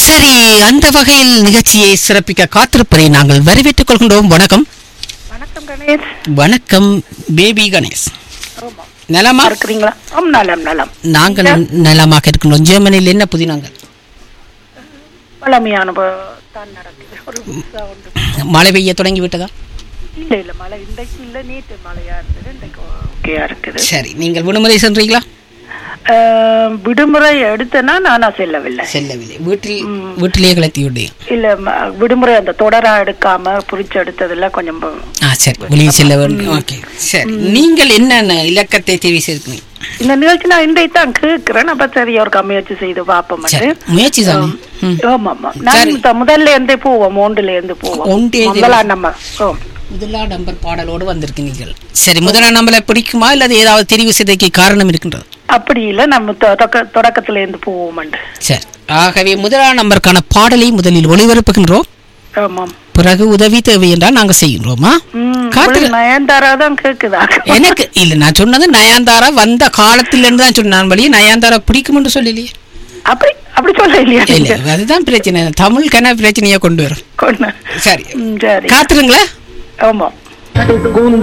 சரி அந்த வகையில் நிகழ்ச்சியை சிறப்பிக்க காத்திருப்பதை நாங்கள் வரவேற்றுக் கொள்கின்றோம் வணக்கம் வணக்கம் கணேஷ் வணக்கம் பேபி கணேஷ் ஆமா நலமா இருக்கிறீங்களா ஆம் நலம் நலம் நாங்கள் நலமாக இருக்கின்றோம் ஜெர்மனியில் என்ன புதினாங்கள் பழமையான ப- தான் நடக்குது ஒரு புதுசா ஒன்று மழை பெய்ய தொடங்கி விட்டதா இல்ல இல்ல மழை இன்றைக்கு இல்ல நேற்று மழையா இருந்தது இன்றைக்கு ஓகேயா இருக்குது சரி நீங்கள் விடுமுறை சென்றீங்களா ஆஹ், விடுமுறை எடுத்தேன்னா நானா செல்லவில்லை செல்லவில்லை வீட்டில் வீட்டிலேயே கலத்தி விட்டேன் இல்ல ம- விடுமுறை அந்த தொடரா எடுக்காம புரிச்சு எடுத்ததுல கொஞ்சம் ப- ஆ சரி வெளியே செல்ல வேண்டும் ஓகே சரி நீங்கள் என்ன இலக்கத்தை தெரிவு செய்திருக்கீங்க இந்த நிகழ்ச்சி நான் இன்றைக்கு தான் கேட்கிறேன் அப்ப சரி ஒரு முயற்சி செய்து பார்ப்போம் சரி முயற்சி தானே ம். ஆமா ஆமா நான் இந்த முதல்ல இருந்தே போவோம் ஒன்றுல இருந்து போவோம் ஒன்றே இருந்து- முதலாம் நம்ம ஓ முதலாம் நம்பர் பாடலோடு வந்திருக்கீங்கள் சரி முதலாம் நம்பரை பிடிக்குமா இல்லது ஏதாவது தெரிவு செய்ததற்கு காரணம் இருக்கின்றது அப்படி இல்ல நம்ம தொ- தொக்க- தொடக்கத்துல இருந்து போவோம் சரி ஆகவே முதலாம் நம்பருக்கான பாடலை முதலில் ஒளிபரப்புகின்றோம் ஆமாம் பிறகு உதவி தேவை என்றால் நாங்க செய்கின்றோமா ம், காத்துல- உங்களுக்கு நயன்தாரா தான் கேக்குதா எனக்கு இல்ல நான் சொன்னது நயாந்தாரா வந்த காலத்துல இருந்து தான் சொன்னான் வழி நயாந்தாரா பிடிக்கும்னு சொல்லலையே அப்படி அப்படி சொல்ல இல்லையா இல்ல நீங்க? அதுதான் பிரச்சனை தமிழ் கன பிரச்சனையா கொண்டு வரும் கொண்டு சரி ம், சரி காத்துருங்களா ஆமா